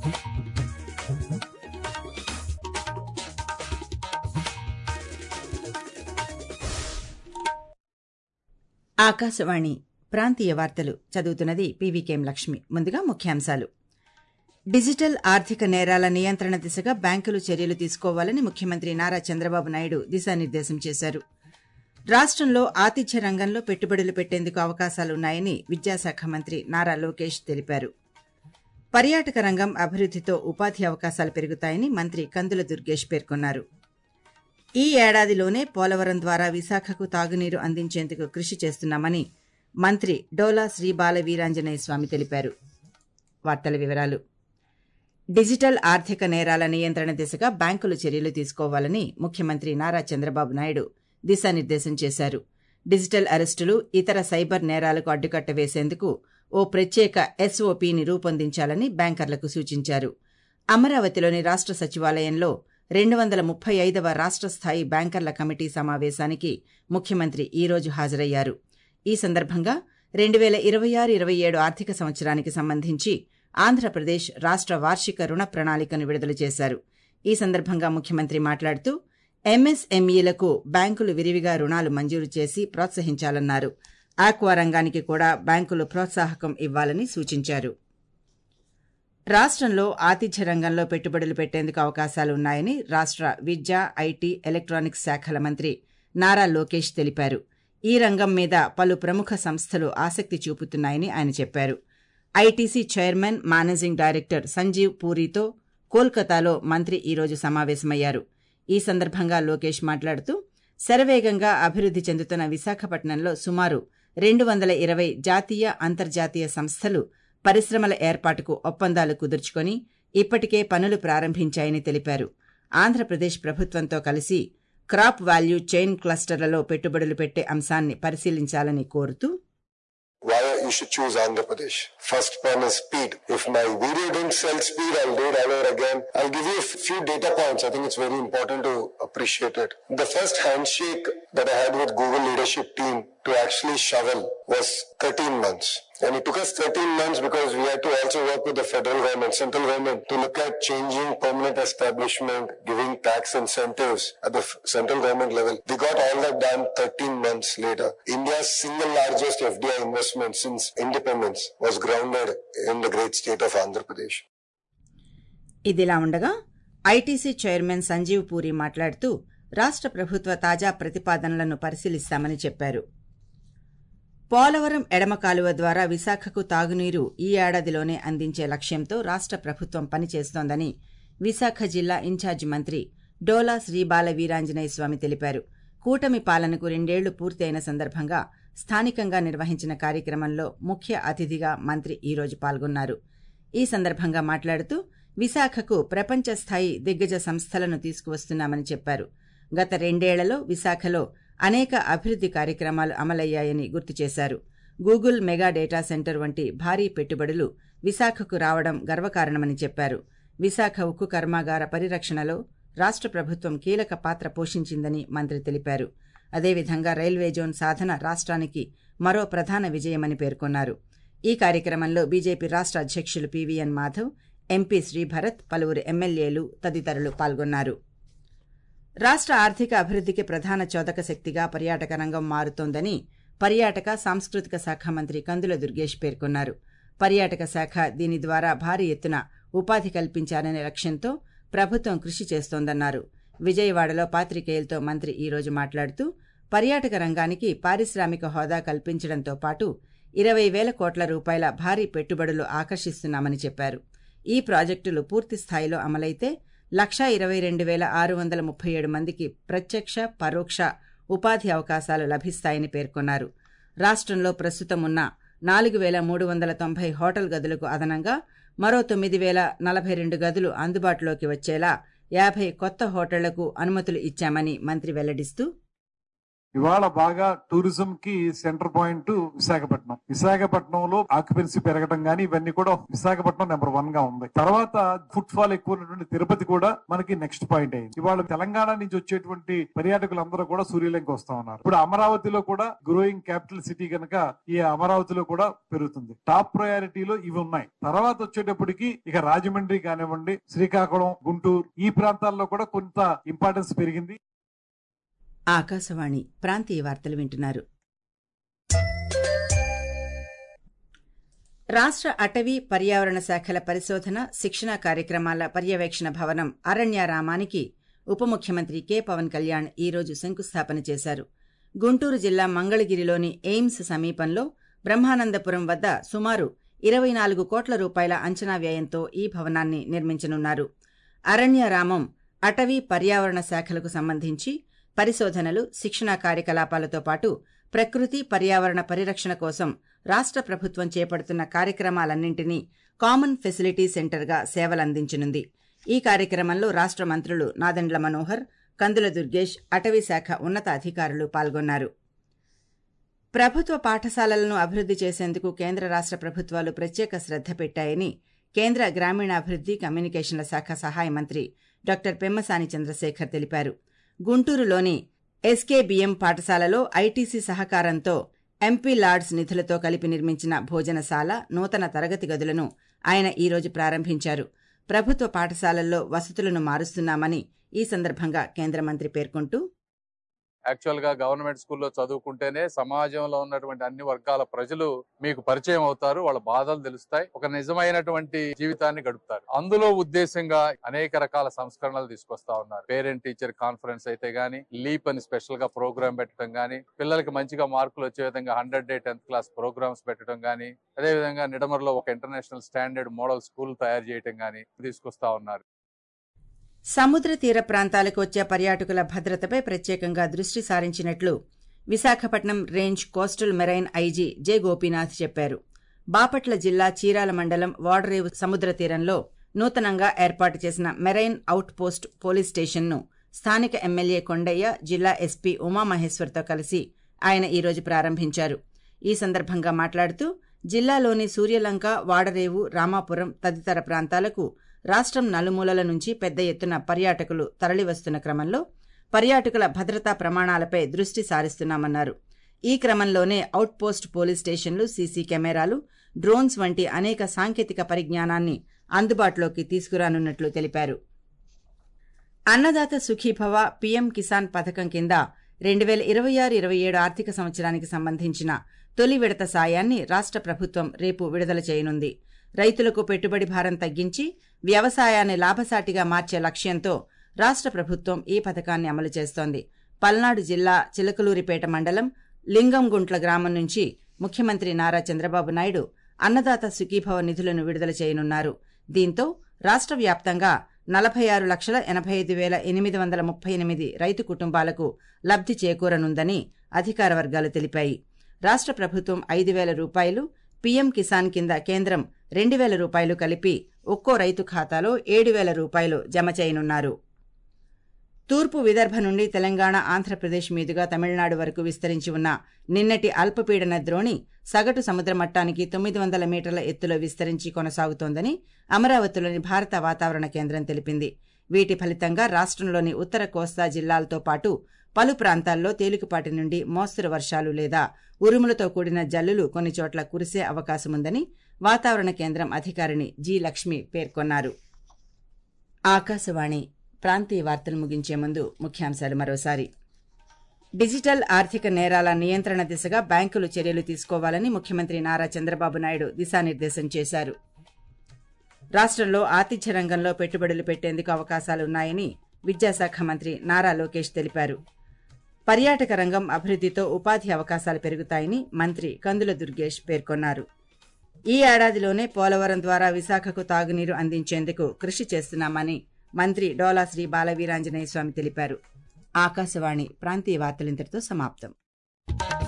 ఆకాశవాణి ప్రాంతీయ వార్తలు చదువుతున్నది పీవీకేం లక్ష్మి ముందుగా ముఖ్యాంశాలు డిజిటల్ ఆర్థిక నేరాల నియంత్రణ దిశగా బ్యాంకులు చర్యలు తీసుకోవాలని ముఖ్యమంత్రి నారా చంద్రబాబు నాయుడు దిశానిర్దేశం చేశారు రాష్టంలో ఆతిథ్య రంగంలో పెట్టుబడులు పెట్టేందుకు అవకాశాలున్నాయని విద్యాశాఖ మంత్రి నారా లోకేష్ తెలిపారు పర్యాటక రంగం అభివృద్దితో ఉపాధి అవకాశాలు పెరుగుతాయని మంత్రి కందుల దుర్గేష్ పేర్కొన్నారు ఈ ఏడాదిలోనే పోలవరం ద్వారా విశాఖకు తాగునీరు అందించేందుకు కృషి చేస్తున్నామని మంత్రి డోలా శ్రీ బాల వీరాంజనేయ స్వామి తెలిపారు వార్తల వివరాలు డిజిటల్ ఆర్థిక నేరాల నియంత్రణ దిశగా బ్యాంకులు చర్యలు తీసుకోవాలని ముఖ్యమంత్రి నారా చంద్రబాబు నాయుడు దిశానిర్దేశం చేశారు డిజిటల్ అరెస్టులు ఇతర సైబర్ నేరాలకు అడ్డుకట్ట వేసేందుకు ఓ ప్రత్యేక ఎస్ఓపీని రూపొందించాలని బ్యాంకర్లకు సూచించారు అమరావతిలోని రాష్ట సచివాలయంలో రెండు వందల ముప్పై ఐదవ రాష్ట స్థాయి బ్యాంకర్ల కమిటీ సమావేశానికి ముఖ్యమంత్రి ఈ రోజు హాజరయ్యారు ఈ సందర్భంగా రెండు వేల ఇరవై ఆరు ఇరవై ఏడు ఆర్థిక సంవత్సరానికి సంబంధించి ఆంధ్రప్రదేశ్ రాష్ట వార్షిక రుణ ప్రణాళికను విడుదల చేశారు ఈ సందర్భంగా ముఖ్యమంత్రి మాట్లాడుతూ ఎంఎస్ఎంఈలకు బ్యాంకులు విరివిగా రుణాలు మంజూరు చేసి ప్రోత్సహించాలన్నారు ఆక్వా రంగానికి కూడా బ్యాంకులు ప్రోత్సాహకం ఇవ్వాలని సూచించారు రాష్టంలో ఆతిథ్య రంగంలో పెట్టుబడులు పెట్టేందుకు అవకాశాలు ఉన్నాయని రాష్ట విద్య ఐటీ ఎలక్ట్రానిక్స్ శాఖల మంత్రి నారా లోకేష్ తెలిపారు ఈ రంగం మీద పలు ప్రముఖ సంస్థలు ఆసక్తి చూపుతున్నాయని ఆయన చెప్పారు ITC chairman managing director Sanjiv పూరితో కోల్కతాలో మంత్రి ఈరోజు సమావేశమయ్యారు ఈ సందర్భంగా లోకేష్ మాట్లాడుతూ శరవేగంగా అభివృద్ది చెందుతున్న విశాఖపట్నంలో సుమారు రెండు వందల ఇరవై జాతీయ అంతర్జాతీయ సంస్థలు పరిశ్రమల ఏర్పాటుకు ఒప్పందాలు కుదుర్చుకొని ఇప్పటికే పనులు ప్రారంభించాయని తెలిపారు ఆంధ్రప్రదేశ్ ప్రభుత్వంతో కలిసి క్రాప్ వాల్యూ చైన్ క్లస్టర్లలో పెట్టుబడులు పెట్టే అంశాన్ని పరిశీలించాలని కోరుతూ why you should choose Andhra Pradesh. First one is speed. If my video didn't sell speed, I'll do it over again. I'll give you a few data points. I think it's very important to appreciate it. The first handshake that I had with Google leadership team to actually shovel was 13 months. And it took us 13 months because we had to also work with the federal government, central government to look at changing permanent establishment, giving tax incentives at the f- central government level. We got all that done 13 months later. India's single largest FDI investment since independence was grounded in the great state of Andhra Pradesh. ఇదిలా ఉండగా ITC chairman Sanjeev puri మాట్లాడుతూ రాష్ట ప్రభుత్వ తాజా ప్రతిపాదనలను పరిశీలిస్తామని చెప్పారు పోలవరం ఎడమ కాలువ ద్వారా విశాఖకు తాగునీరు ఈ ఏడాదిలోనే అందించే లక్ష్యంతో రాష్ట ప్రభుత్వం పనిచేస్తోందని విశాఖ జిల్లా ఇన్ఛార్జి మంత్రి డోలా శ్రీబాల వీరాంజనేయ స్వామి తెలిపారు కూటమి పాలనకు రెండేళ్లు పూర్తయిన సందర్భంగా స్థానికంగా నిర్వహించిన కార్యక్రమంలో ముఖ్య అతిథిగా మంత్రి ఈ రోజు పాల్గొన్నారు ఈ సందర్భంగా మాట్లాడుతూ విశాఖకు ప్రపంచ స్థాయి దిగ్గజ సంస్థలను తీసుకువస్తున్నామని చెప్పారు గత రెండేళ్లలో విశాఖలో అనేక అభివృద్ది కార్యక్రమాలు అమలయ్యాయని గుర్తు చేశారు గూగుల్ మెగా డేటా సెంటర్ వంటి భారీ పెట్టుబడులు విశాఖకు రావడం గర్వకారణమని చెప్పారు విశాఖ ఉక్కు కర్మాగార పరిరక్షణలో రాష్ట ప్రభుత్వం కీలక పాత్ర పోషించిందని మంత్రి తెలిపారు అదేవిధంగా రైల్వే జోన్ సాధన రాష్ట్రానికి మరో ప్రధాన విజయమని పేర్కొన్నారు ఈ కార్యక్రమంలో బీజేపీ రాష్ట అధ్యక్షులు పీవీఎన్ మాధవ్ ఎంపీ శ్రీభరత్ పలువురు ఎమ్మెల్యేలు తదితరులు పాల్గొన్నారు రాష్ట్ర ఆర్థిక అభివృద్ధికి ప్రధాన చోదక శక్తిగా పర్యాటక రంగం మారుతోందని పర్యాటక సాంస్కృతిక శాఖ మంత్రి కందుల దుర్గేష్ పేర్కొన్నారు పర్యాటక శాఖ దీని ద్వారా భారీ ఎత్తున ఉపాధి కల్పించాలనే లక్ష్యంతో ప్రభుత్వం కృషి చేస్తోందన్నారు విజయవాడలో పాత్రికేయులతో మంత్రి ఈ రోజు మాట్లాడుతూ పర్యాటక రంగానికి పారిశ్రామిక హోదా కల్పించడంతో పాటు ఇరవై వేల కోట్ల రూపాయల భారీ పెట్టుబడులు ఆకర్షిస్తున్నామని చెప్పారు ఈ ప్రాజెక్టులు పూర్తి స్థాయిలో అమలైతే లక్షా ఇరవై రెండు వేల ఆరు వందల ముప్పై ఏడు మందికి ప్రత్యక్ష పరోక్ష ఉపాధి అవకాశాలు లభిస్తాయని పేర్కొన్నారు రాష్ట్రంలో ప్రస్తుతం ఉన్న నాలుగు వేల మూడు వందల తొంభై హోటల్ గదులకు అదనంగా మరో తొమ్మిది వేల నలభై రెండు గదులు అందుబాటులోకి వచ్చేలా యాభై కొత్త హోటళ్లకు అనుమతులు ఇచ్చామని మంత్రి వెల్లడిస్తూ ఇవాళ బాగా టూరిజం కి సెంటర్ పాయింట్ విశాఖపట్నం విశాఖపట్నంలో ఆక్యుపెన్సీ పెరగడం గానీ ఇవన్నీ కూడా విశాఖపట్నం నెంబర్ వన్ గా ఉంది తర్వాత ఫుట్ ఫాల్ ఎక్కువ ఉన్నటువంటి తిరుపతి కూడా మనకి నెక్స్ట్ పాయింట్ అయింది ఇవాళ తెలంగాణ నుంచి వచ్చేటువంటి పర్యాటకులందరూ కూడా సూర్యలంక వస్తా ఉన్నారు ఇప్పుడు అమరావతిలో కూడా గ్రోయింగ్ క్యాపిటల్ సిటీ కనుక ఈ అమరావతిలో కూడా పెరుగుతుంది టాప్ ప్రయారిటీలో ఇవి ఉన్నాయి తర్వాత వచ్చేటప్పటికి ఇక రాజమండ్రి కానివ్వండి శ్రీకాకుళం గుంటూరు ఈ ప్రాంతాల్లో కూడా కొంత ఇంపార్టెన్స్ పెరిగింది ఆకాశవాణి ప్రాంతీయ వార్తలు వింటున్నారు రాష్ట్ర అటవీ పర్యావరణ శాఖల పరిశోధన శిక్షణా కార్యక్రమాల పర్యవేక్షణ భవనం అరణ్యారామానికి ఉప ముఖ్యమంత్రి కె పవన్ కళ్యాణ్ ఈరోజు శంకుస్థాపన చేశారు గుంటూరు జిల్లా మంగళగిరిలోని ఎయిమ్స్ సమీపంలో బ్రహ్మానందపురం వద్ద సుమారు ఇరవై నాలుగు కోట్ల రూపాయల అంచనా వ్యయంతో ఈ భవనాన్ని నిర్మించనున్నారు అరణ్యారామం అటవీ పర్యావరణ శాఖలకు సంబంధించి పరిశోధనలు శిక్షణా కార్యకలాపాలతో పాటు ప్రకృతి పర్యావరణ పరిరక్షణ కోసం రాష్ట్ర ప్రభుత్వం చేపడుతున్న కార్యక్రమాలన్నింటినీ కామన్ ఫెసిలిటీ సెంటర్గా సేవలందించనుంది ఈ కార్యక్రమంలో రాష్ట్ర మంత్రులు నాదెండ్ల మనోహర్ కందుల దుర్గేష్ అటవీ శాఖ ఉన్నత అధికారులు పాల్గొన్నారు ప్రభుత్వ పాఠశాలలను అభివృద్ధి చేసేందుకు కేంద్ర రాష్ట్ర ప్రభుత్వాలు ప్రత్యేక శ్రద్ధ పెట్టాయని కేంద్ర గ్రామీణాభివృద్ధి కమ్యూనికేషన్ల శాఖ సహాయ మంత్రి డాక్టర్ పెమ్మసాని చంద్రశేఖర్ తెలిపారు గుంటూరులోని ఎస్కేబిఎం పాఠశాలలో ఐటీసీ సహకారంతో ఎంపీ లార్డ్స్ నిధులతో కలిపి నిర్మించిన భోజనశాల నూతన తరగతి గదులను ఆయన ఈరోజు ప్రారంభించారు ప్రభుత్వ పాఠశాలల్లో వసతులను మారుస్తున్నామని ఈ సందర్భంగా కేంద్ర మంత్రి పేర్కొంటూ యాక్చువల్ గా గవర్నమెంట్ స్కూల్లో చదువుకుంటేనే సమాజంలో ఉన్నటువంటి అన్ని వర్గాల ప్రజలు మీకు పరిచయం అవుతారు వాళ్ళ బాధలు తెలుస్తాయి ఒక నిజమైనటువంటి జీవితాన్ని గడుపుతారు అందులో ఉద్దేశంగా అనేక రకాల సంస్కరణలు తీసుకొస్తా ఉన్నారు పేరెంట్ టీచర్ కాన్ఫరెన్స్ అయితే గానీ లీప్ అని స్పెషల్ గా ప్రోగ్రామ్ పెట్టడం గానీ పిల్లలకి మంచిగా మార్కులు వచ్చే విధంగా hundred day tenth class programmes పెట్టడం గానీ అదే విధంగా నిడమర్లో ఒక ఇంటర్నేషనల్ స్టాండర్డ్ మోడల్ స్కూల్ తయారు చేయడం గానీ తీసుకొస్తా ఉన్నారు సముద్ర తీర ప్రాంతాలకు వచ్చే పర్యాటకుల భద్రతపై ప్రత్యేకంగా దృష్టి సారించినట్లు Visakhapatnam range coastal marine IG J Gopinath చెప్పారు బాపట్ల జిల్లా చీరాల మండలం వాడరేవు సముద్ర తీరంలో నూతనంగా ఏర్పాటు చేసిన మెరైన్ అవుట్ పోస్ట్ పోలీస్ స్టేషన్ను స్థానిక ఎమ్మెల్యే కొండయ్య జిల్లా ఎస్పీ ఉమామహేశ్వర్తో కలిసి ఆయన ఈరోజు ప్రారంభించారు ఈ సందర్భంగా మాట్లాడుతూ జిల్లాలోని సూర్యలంక వాడరేవు రామాపురం తదితర ప్రాంతాలకు రాష్ట్రం నలుమూలల నుంచి పెద్ద ఎత్తున పర్యాటకులు తరలివస్తున్న క్రమంలో పర్యాటకుల భద్రతా ప్రమాణాలపై దృష్టి సారిస్తున్నామన్నారు ఈ క్రమంలోనే అవుట్పోస్ట్ పోలీస్ స్టేషన్లు సీసీ కెమెరాలు డ్రోన్స్ వంటి అనేక సాంకేతిక పరిజ్ఞానాన్ని అందుబాటులోకి తీసుకురానున్నట్లు తెలిపారు అన్నదాత సుఖీభవ పీఎం కిసాన్ పథకం కింద రెండు వేల ఇరవై ఆరు ఇరవై ఏడు ఆర్థిక సంవత్సరానికి సంబంధించిన తొలి విడత సాయాన్ని రాష్ట్ర ప్రభుత్వం రేపు విడుదల చేయనుంది రైతులకు పెట్టుబడి భారం తగ్గించి వ్యవసాయాన్ని లాభసాటిగా మార్చే లక్ష్యంతో రాష్ట్ర ప్రభుత్వం ఈ పథకాన్ని అమలు చేస్తోంది పల్నాడు జిల్లా చిలకలూరిపేట మండలం లింగంగుంట్ల గ్రామం నుంచి ముఖ్యమంత్రి నారా చంద్రబాబు నాయుడు అన్నదాత సుఖీభవ నిధులను విడుదల చేయనున్నారు దీంతో రాష్ట్ర వ్యాప్తంగా నలభై ఆరు లక్షల ఎనభై ఐదు వేల ఎనిమిది వందల ముప్పై ఎనిమిది రైతు కుటుంబాలకు లబ్ధి చేకూరనుందని అధికార వర్గాలు తెలిపాయి రాష్ట్ర ప్రభుత్వం ఐదు వేల రూపాయలు పీఎం కిసాన్ కింద కేంద్రం రెండు వేల రూపాయలు కలిపి ఒక్కో రైతు ఖాతాలో ఏడు వేల రూపాయలు జమ చేయనున్నారు తూర్పు విదర్భ నుండి తెలంగాణ ఆంధ్రప్రదేశ్ మీదుగా తమిళనాడు వరకు విస్తరించి ఉన్న నిన్నటి అల్పపీడన ద్రోణి సగటు సముద్ర మట్టానికి తొమ్మిది వందల మీటర్ల ఎత్తులో విస్తరించి కొనసాగుతోందని అమరావతిలోని భారత వాతావరణ కేంద్రం తెలిపింది వీటి ఫలితంగా రాష్ట్రంలోని ఉత్తర కోస్తా జిల్లాలతో పాటు పలు ప్రాంతాల్లో తేలికపాటి నుండి మోస్తరు వర్షాలు లేదా ఉరుములతో కూడిన జల్లులు కొన్ని చోట్ల కురిసే అవకాశముందని వాతావరణ కేంద్రం అధికారిని జి లక్ష్మి పేర్కొన్నారు ఆకాశవాణి ప్రాంతీయ వార్తలు ముగించే ముందు ముఖ్యాంశాలు మరోసారి డిజిటల్ ఆర్థిక నేరాల నియంత్రణ దిశగా బ్యాంకులు చర్యలు తీసుకోవాలని ముఖ్యమంత్రి నారా చంద్రబాబు నాయుడు దిశానిర్దేశం చేశారు రాష్ట్రంలో ఆతిథ్య రంగంలో పెట్టుబడులు పెట్టేందుకు అవకాశాలున్నాయని విద్యాశాఖ మంత్రి నారా లోకేష్ తెలిపారు పర్యాటక రంగం అభివృద్ధితో ఉపాధి అవకాశాలు పెరుగుతాయని మంత్రి కందుల దుర్గేష్ పేర్కొన్నారు ఈ ఏడాదిలోనే పోలవరం ద్వారా విశాఖకు తాగునీరు అందించేందుకు కృషి చేస్తున్నామని మంత్రి డోలా శ్రీ బాలవీరాంజనేయ స్వామి తెలిపారు ఆకాశవాణి ప్రాంతీయ వార్తలింతటితో సమాప్తం